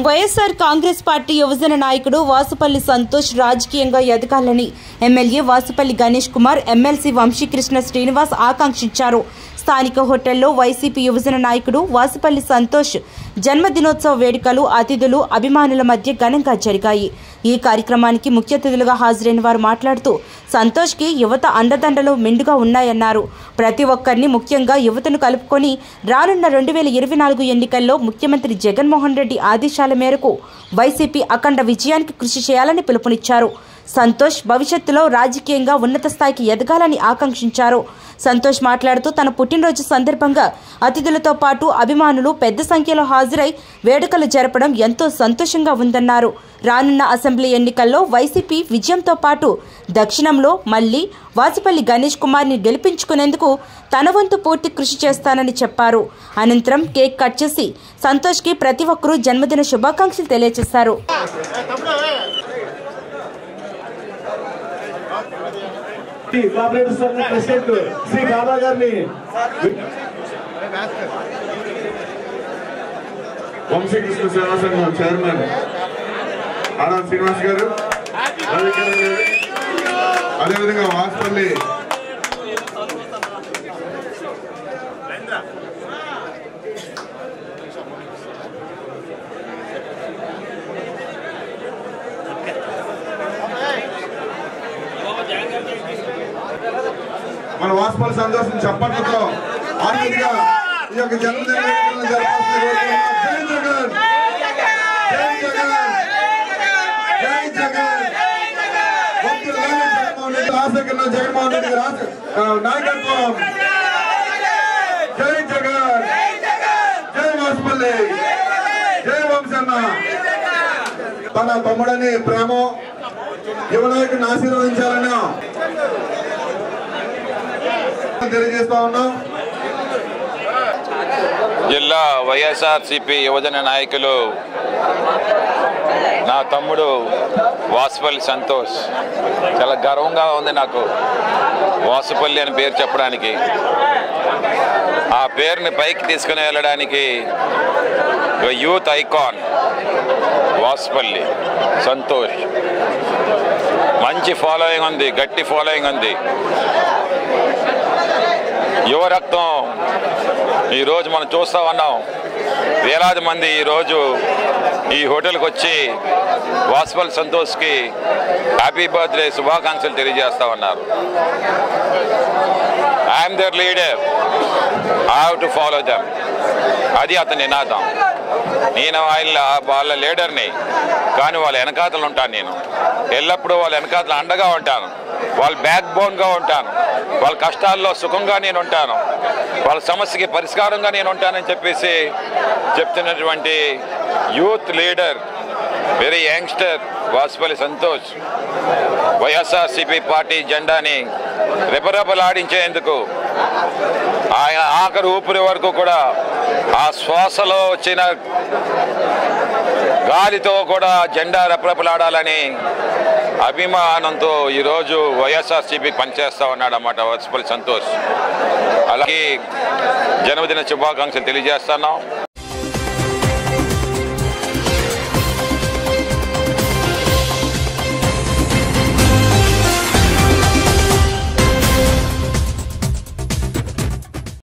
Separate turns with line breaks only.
YSR Congress party యువజన నాయకుడు వాసుపల్లి సంతోష్ రాజకీయంగా ఎదగాలని ఎమ్మెల్యే వాసుపల్లి గణేష్ కుమార్ ఎమ్మెల్సీ వంశీకృష్ణ శ్రీనివాస్ ఆకాంక్షించారు స్థానిక హోటల్లో వైసీపీ యువజన నాయకుడు వాసుపల్లి సంతోష్ జన్మదినోత్సవ వేడుకలు అతిథులు అభిమానుల మధ్య ఘనంగా జరిగాయి ఈ కార్యక్రమానికి ముఖ్య అతిథులుగా హాజరైన వారు మాట్లాడుతూ సంతోష్కి యువత అండదండలు మెండుగా ఉన్నాయన్నారు ప్రతి ఒక్కరిని ముఖ్యంగా యువతను కలుపుకొని రానున్న రెండు వేల ఇరవై నాలుగు ఎన్నికల్లో ముఖ్యమంత్రి జగన్మోహన్ రెడ్డి ఆదేశాల మేరకు వైసీపీ అఖండ విజయానికి కృషి చేయాలని పిలుపునిచ్చారు సంతోష్ భవిష్యత్తులో రాజకీయంగా ఉన్నత స్థాయికి ఎదగాలని ఆకాంక్షించారు సంతోష్ మాట్లాడుతూ తన పుట్టినరోజు సందర్భంగా అతిథులతో పాటు అభిమానులు పెద్ద సంఖ్యలో హాజరై వేడుకలు జరపడం ఎంతో సంతోషంగా ఉందన్నారు రానున్న అసెంబ్లీ ఎన్నికల్లో వైసీపీ విజయంతో పాటు దక్షిణంలో మళ్లీ వాసుపల్లి గణేష్ కుమార్ని గెలిపించుకునేందుకు తన వంతు పూర్తి కృషి చేస్తానని చెప్పారు అనంతరం కేక్ కట్ చేసి సంతోష్కి ప్రతి ఒక్కరూ జన్మదిన శుభాకాంక్షలు తెలియజేశారు
శ్రీ కోఆపరేటివ్ సంఘ ప్రెసిడెంట్ శ్రీ బాబా గారిని
వంశీకృష్ణ సేవా సంఘం చైర్మన్ ఆడా శ్రీనివాస్ గారు రవికిరణ్ గారు అదేవిధంగా వాసుపల్లి మన వాసుపల్లి సంతోషం చప్పట్లతో ఆనందంగా ఈ యొక్క జన్మదిన వేడుకలను జరపాల్సిన కోరుతున్నాం. జై జగన్ జై జగన్ జై జగన్ భక్తులారా జగన్మోహన్ రెడ్డి రాజశేఖర్ జగన్మోహన్ రెడ్డి గారి రాజ- ఆ, నాయకత్వం జై జగన్ జై వాసుపల్లి జై వంశన్న తన తమ్ముడని ప్రేమ యువనాయకుడిని ఆశీర్వదించాలని తెలియజేస్తా ఉన్నాం
జిల్లా వైఎస్ఆర్సిపి యువజన నాయకులు నా తమ్ముడు వాసుపల్లి సంతోష్ చాలా గర్వంగా ఉంది నాకు వాసుపల్లి అని పేరు చెప్పడానికి ఆ పేరుని పైకి తీసుకుని వెళ్ళడానికి ఒక యూత్ ఐకాన్ వాసుపల్లి సంతోష్ మంచి ఫాలోయింగ్ ఉంది గట్టి ఫాలోయింగ్ ఉంది యువ రక్తం ఈరోజు మనం చూస్తూ ఉన్నాం వేలాది మంది ఈరోజు ఈ హోటల్కి వచ్చి వాసుపల్ సంతోష్కి హ్యాపీ బర్త్డే శుభాకాంక్షలు తెలియజేస్తా ఉన్నారు I'm their leader I have to follow them అది అతని నినాదం నేను ఆయన వాళ్ళ లీడర్ని కానీ వాళ్ళ వెనకాతలు ఉంటాను నేను ఎల్లప్పుడూ వాళ్ళ వెనకాతలు అండగా ఉంటాను వాళ్ళ బ్యాక్ బోన్గా ఉంటాను వాళ్ళ కష్టాల్లో సుఖంగా నేను ఉంటాను వాళ్ళ సమస్యకి పరిష్కారంగా నేను ఉంటానని చెప్పేసి చెప్తున్నటువంటి youth leader very youngster Vasupalli Santosh YSRCP party జెండాని రెపరెపలాడించేందుకు ఆయన ఆఖరి ఊపిరి వరకు కూడా ఆ శ్వాసలో వచ్చిన గాలితో కూడా జెండా రెపరెపలాడాలని అభిమానంతో ఈరోజు వైఎస్ఆర్సీపీ పనిచేస్తా ఉన్నాడు అన్నమాట వత్సపల్లి సంతోష్ అలాగే జన్మదిన శుభాకాంక్షలు తెలియజేస్తున్నాం